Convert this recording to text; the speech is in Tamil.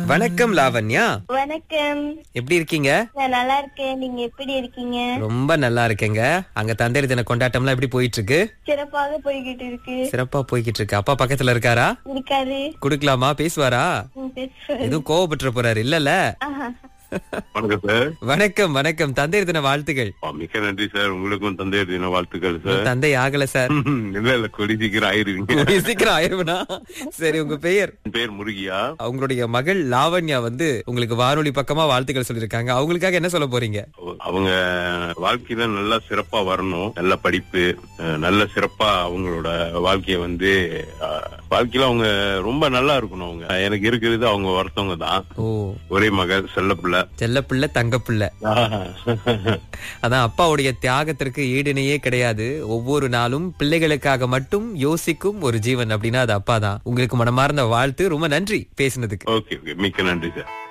வணக்கம் லாவண்யா வணக்கம் எப்படி இருக்கீங்க நான் நல்லா இருக்கேன் நீங்க எப்படி இருக்கீங்க ரொம்ப நல்லா இருக்கேங்க அங்க தந்தையர் தின கொண்டாட்டம்லாம் எப்படி போயிட்டு இருக்கு சிறப்பாக போய்கிட்டு இருக்கு சிறப்பா போய்கிட்டு இருக்கு அப்பா பக்கத்துல இருக்காரா இருக்காரு குடுக்கலாமா பேசுவாரா ம், பேசுவாரு. எதுவும் கோவப்பட்டுற போறாரு இல்லல்ல ஆஹா. வணக்கம் சார் வணக்கம் வணக்கம் தந்தையர் தின வாழ்த்துகள் ஆ, மிக்க நன்றி சார் உங்களுக்கும் தந்தையர் தின வாழ்த்துக்கள் சார் தந்தை ஆகல சார் இல்ல இல்ல கொடி சீக்கிரம் ஆயிருவீங்க கூடிய சீக்கிரம் ஆயிருவனா சரி உங்க பெயர் என் பேர் முருகியா அவங்களுடைய மகள் லாவண்யா வந்து உங்களுக்கு வானொலி பக்கமா வாழ்த்துக்கள் சொல்லிருக்காங்க அவங்களுக்காக என்ன சொல்ல போறீங்க அவங்க வாழ்க்கையில நல்லா சிறப்பா வரணும் நல்ல படிப்பு அஹ், நல்ல சிறப்பா அவங்களோட வாழ்க்கைய வந்து அஹ், வாழ்க்கையில அவங்க ரொம்ப நல்லா இருக்கணும் அவங்க எனக்கு இருக்கிறது அவங்க ஒருத்தவங்க தான் ஓ ஒரே மகள் செல்ல பிள்ளை செல்ல பிள்ளை தங்க பிள்ளை அதான் அப்பாவுடைய தியாகத்திற்கு ஈடிணையே கிடையாது ஒவ்வொரு நாளும் பிள்ளைகளுக்காக மட்டும் யோசிக்கும் ஒரு ஜீவன் அப்படின்னா அது அப்பா தான் உங்களுக்கு மனமார்ந்த வாழ்த்து ரொம்ப நன்றி பேசினதுக்கு ஓகே ஓகே மிக்க நன்றி சார்